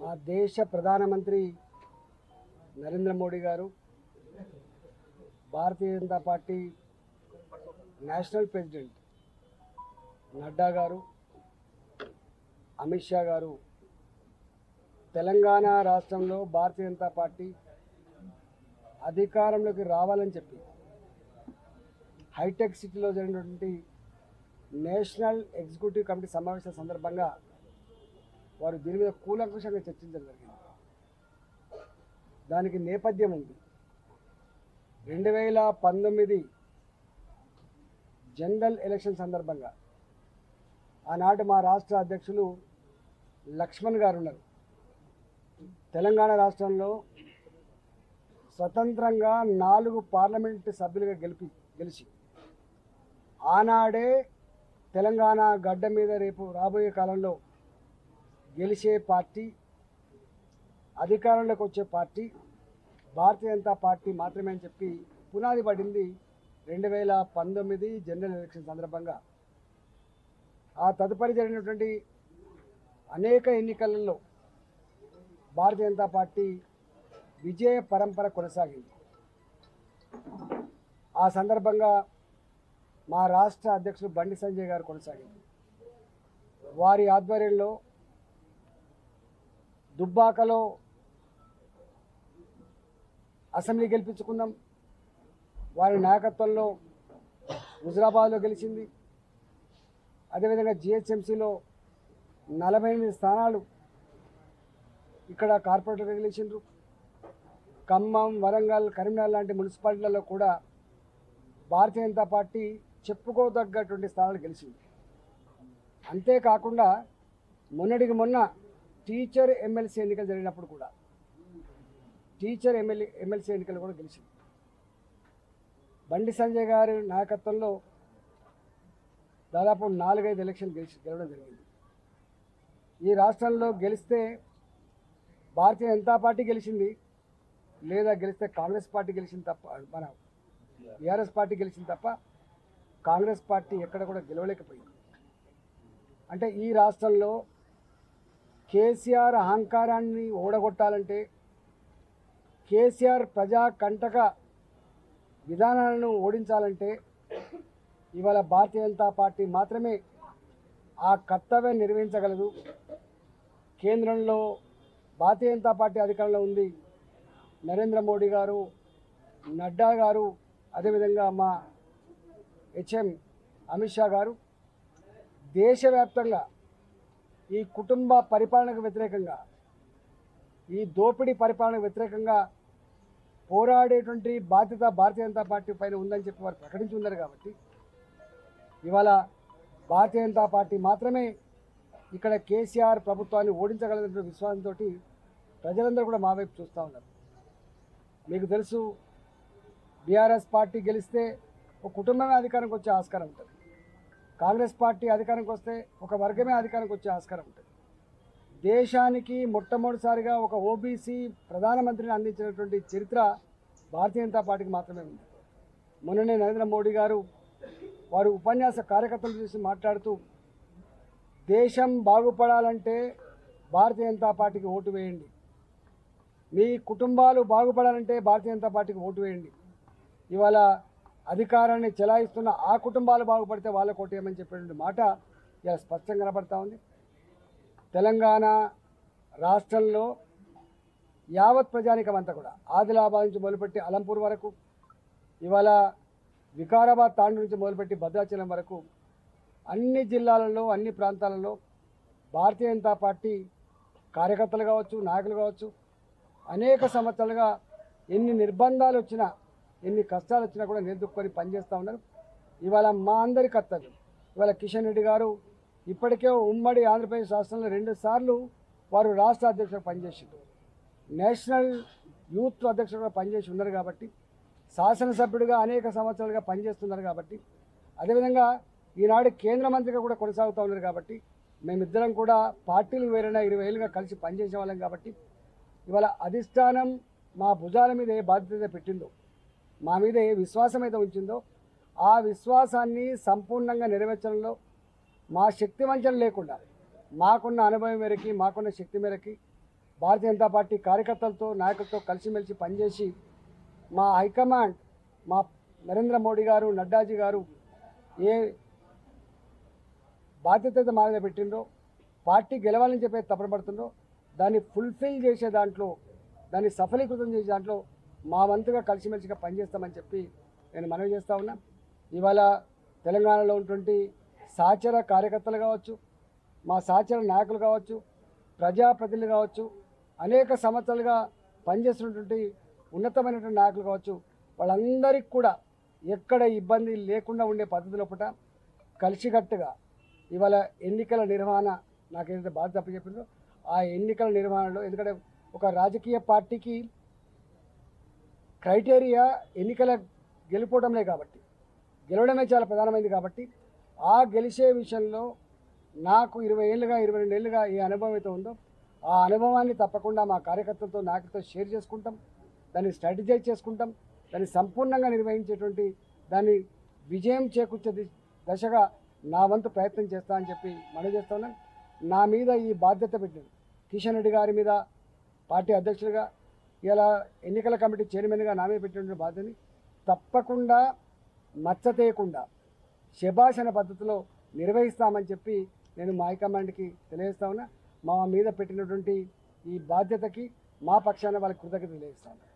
మా దేశ ప్రధానమంత్రి నరేంద్ర మోడీ గారు Bharatiya Janata party national president Nadda గారు అమిత్ షా గారు తెలంగాణ రాష్ట్రంలో భారతీయ జనతా పార్టీ అధికారంలోకి రావాలని చెప్పి హైటెక్ సిటీలో జరిగినటువంటి నేషనల్ ఎగ్జిక్యూటివ్ కమిటీ సమావేశం సందర్భంగా వారు దీని మీద కూలంకుషంగా చర్చించడం జరిగింది దానికి నేపథ్యం ఉంది రెండు వేల పంతొమ్మిది జనరల్ ఎలక్షన్ సందర్భంగా ఆనాటి మా రాష్ట్ర అధ్యక్షులు లక్ష్మణ్ గారు ఉన్నారు తెలంగాణ రాష్ట్రంలో స్వతంత్రంగా నాలుగు పార్లమెంటు సభ్యులుగా గెలిపి గెలిచి ఆనాడే తెలంగాణ గడ్డ మీద రేపు రాబోయే కాలంలో గెలిచే పార్టీ అధికారంలోకి వచ్చే పార్టీ భారతీయ జనతా పార్టీ మాత్రమే అని చెప్పి పునాది పడింది రెండు వేల పంతొమ్మిది జనరల్ ఎలక్షన్ సందర్భంగా ఆ తదుపరి జరిగినటువంటి అనేక ఎన్నికలలో భారతీయ జనతా పార్టీ విజయ పరంపర కొనసాగింది ఆ సందర్భంగా మా రాష్ట్ర అధ్యక్షులు బండి సంజయ్ గారు కొనసాగింది వారి ఆధ్వర్యంలో దుబ్బాకలో అసెంబ్లీ గెలిపించుకున్నాం వారి నాయకత్వంలో హుజరాబాద్లో గెలిచింది అదేవిధంగా జిహెచ్ఎంసీలో నలభై ఎనిమిది స్థానాలు ఇక్కడ కార్పొరేటర్గా గెలిచిండ్రు ఖమ్మం వరంగల్ కరీంనగర్ లాంటి మున్సిపాలిటీలలో కూడా భారతీయ జనతా పార్టీ చెప్పుకోదగ్గటువంటి స్థానాలు గెలిచింది అంతేకాకుండా మొన్నటికి మొన్న టీచర్ ఎమ్మెల్సీ ఎన్నికలు జరిగినప్పుడు కూడా టీచర్ ఎమ్మెల్యే ఎమ్మెల్సీ ఎన్నికలు కూడా గెలిచింది బండి సంజయ్ గారి నాయకత్వంలో దాదాపు నాలుగైదు ఎలక్షన్ గెలిచి గెలవడం జరిగింది ఈ రాష్ట్రంలో గెలిస్తే భారతీయ జనతా పార్టీ గెలిచింది లేదా గెలిస్తే కాంగ్రెస్ పార్టీ గెలిచింది తప్ప మన టీఆర్ఎస్ పార్టీ గెలిచింది తప్ప కాంగ్రెస్ పార్టీ ఎక్కడ కూడా గెలవలేకపోయింది అంటే ఈ రాష్ట్రంలో కేసీఆర్ అహంకారాన్ని ఓడగొట్టాలంటే కేసీఆర్ ప్రజా కంటక విధానాలను ఓడించాలంటే ఇవాళ భారతీయ జనతా పార్టీ మాత్రమే ఆ కర్తవ్యం నిర్వహించగలదు కేంద్రంలో భారతీయ జనతా పార్టీ అధికారంలో ఉంది నరేంద్ర మోడీ గారు నడ్డా గారు అదేవిధంగా మా హెచ్ఎం అమిత్ షా గారు దేశవ్యాప్తంగా ఈ కుటుంబ పరిపాలనకు వ్యతిరేకంగా ఈ దోపిడీ పరిపాలనకు వ్యతిరేకంగా పోరాడేటువంటి బాధ్యత భారతీయ జనతా పార్టీ పైన ఉందని చెప్పి వారు ప్రకటించి ఉన్నారు కాబట్టి ఇవాళ భారతీయ జనతా పార్టీ మాత్రమే ఇక్కడ కేసీఆర్ ప్రభుత్వాన్ని ఓడించగలదనే విశ్వాసంతో ప్రజలందరూ కూడా మా వైపు చూస్తూ ఉన్నారు మీకు తెలుసు బీఆర్ఎస్ పార్టీ గెలిస్తే ఒక కుటుంబమే అధికారంకి వచ్చే ఆస్కారం ఉంటుంది కాంగ్రెస్ పార్టీ అధికారంకి వస్తే ఒక వర్గమే అధికారంకి వచ్చే ఆస్కారం ఉంటుంది దేశానికి మొట్టమొదటిసారిగా ఒక ఓబీసీ ప్రధానమంత్రిని అందించినటువంటి చరిత్ర భారతీయ జనతా పార్టీకి మాత్రమే ఉంది మొన్ననే నరేంద్ర మోడీ గారు వారు ఉపన్యాస కార్యకర్తలు చూసి మాట్లాడుతూ దేశం బాగుపడాలంటే భారతీయ జనతా పార్టీకి ఓటు వేయండి మీ కుటుంబాలు బాగుపడాలంటే భారతీయ జనతా పార్టీకి ఓటు వేయండి ఇవాళ అధికారాన్ని చెలాయిస్తున్న ఆ కుటుంబాలు బాగుపడితే వాళ్ళ కోటేయమని చెప్పినటువంటి మాట ఇలా స్పష్టంగా కనబడతా ఉంది తెలంగాణ రాష్ట్రంలో యావత్ ప్రజానికం అంతా కూడా ఆదిలాబాద్ నుంచి మొదలుపెట్టి అలంపూర్ వరకు ఇవాళ వికారాబాద్ తాండు నుంచి మొదలుపెట్టి భద్రాచలం వరకు అన్ని జిల్లాలలో అన్ని ప్రాంతాలలో భారతీయ జనతా పార్టీ కార్యకర్తలు కావచ్చు నాయకులు కావచ్చు అనేక సంవత్సరాలుగా ఎన్ని నిర్బంధాలు వచ్చినా ఎన్ని కష్టాలు వచ్చినా కూడా నిలదొక్కుని పనిచేస్తూ ఉన్నారు ఇవాళ మా అందరి కర్తవ్యం ఇవాళ కిషన్ రెడ్డి గారు ఇప్పటికే ఉమ్మడి ఆంధ్రప్రదేశ్ రాష్ట్రంలో రెండు సార్లు వారు రాష్ట్ర అధ్యక్షుడు పనిచేసిండు నేషనల్ యూత్ అధ్యక్షుడుగా పనిచేసి ఉన్నారు కాబట్టి శాసనసభ్యుడిగా అనేక సంవత్సరాలుగా పనిచేస్తున్నారు కాబట్టి అదేవిధంగా ఈనాడు కేంద్ర మంత్రిగా కూడా కొనసాగుతూ ఉన్నారు కాబట్టి మేమిద్దరం కూడా పార్టీలు వేరైనా ఇరవై ఏళ్ళుగా కలిసి పనిచేసే వాళ్ళం కాబట్టి ఇవాళ అధిష్టానం మా భుజాల మీద ఏ బాధ్యత పెట్టిందో మా మీద ఏ విశ్వాసం అయితే ఉంచిందో ఆ విశ్వాసాన్ని సంపూర్ణంగా నెరవేర్చడంలో మా శక్తి వంచన లేకుండా మాకున్న అనుభవం మేరకి మాకున్న శక్తి మేరకి భారతీయ జనతా పార్టీ కార్యకర్తలతో నాయకులతో కలిసిమెలిసి పనిచేసి మా హైకమాండ్ మా నరేంద్ర మోడీ గారు నడ్డాజీ గారు ఏ బాధ్యత అయితే మా మీద పెట్టిండ్రో పార్టీ గెలవాలని చెప్పి తప్పపడుతుండ్రో దాన్ని ఫుల్ఫిల్ చేసే దాంట్లో దాన్ని సఫలీకృతం చేసే దాంట్లో మా వంతుగా కలిసిమెలిసిగా పనిచేస్తామని చెప్పి నేను మనవి చేస్తా ఉన్నా ఇవాళ తెలంగాణలో ఉన్నటువంటి సహచర కార్యకర్తలు కావచ్చు మా సహచర నాయకులు కావచ్చు ప్రజాప్రతినిధులు కావచ్చు అనేక సంవత్సరాలుగా పనిచేస్తున్నటువంటి ఉన్నతమైనటువంటి నాయకులు కావచ్చు వాళ్ళందరికీ కూడా ఎక్కడ ఇబ్బంది లేకుండా ఉండే పద్ధతిలో పుట కలిసికట్టుగా ఇవాళ ఎన్నికల నిర్వహణ నాకు ఏదైతే బాధ్యత అప్పచెప్పిందో ఆ ఎన్నికల నిర్వహణలో ఎందుకంటే ఒక రాజకీయ పార్టీకి క్రైటీరియా ఎన్నికల గెలుపోవడంలే కాబట్టి గెలవడమే చాలా ప్రధానమైంది కాబట్టి ఆ గెలిచే విషయంలో నాకు ఇరవై ఏళ్ళుగా ఇరవై రెండు ఏళ్ళుగా ఏ అనుభవం అయితే ఉందో ఆ అనుభవాన్ని తప్పకుండా మా కార్యకర్తలతో నాయకులతో షేర్ చేసుకుంటాం దాన్ని స్ట్రాటజైజ్ చేసుకుంటాం దాన్ని సంపూర్ణంగా నిర్వహించేటువంటి దాన్ని విజయం చేకూర్చే ది- దశగా నా వంతు ప్రయత్నం చేస్తా అని చెప్పి మనవి చేస్తున్నాను నా మీద ఈ బాధ్యత పెట్టింది కిషన్ రెడ్డి గారి మీద పార్టీ అధ్యక్షులుగా ఇలా ఎన్నికల కమిటీ చైర్మన్గా నా మీద పెట్టిన బాధ్యతని తప్పకుండా మచ్చ తీయకుండా శభాషణ పద్ధతిలో నిర్వహిస్తామని చెప్పి నేను మా హైకమాండ్కి తెలియజేస్తా ఉన్నా మా మీద పెట్టినటువంటి ఈ బాధ్యతకి మా పక్షాన వాళ్ళకి కృతజ్ఞత తెలియజేస్తాను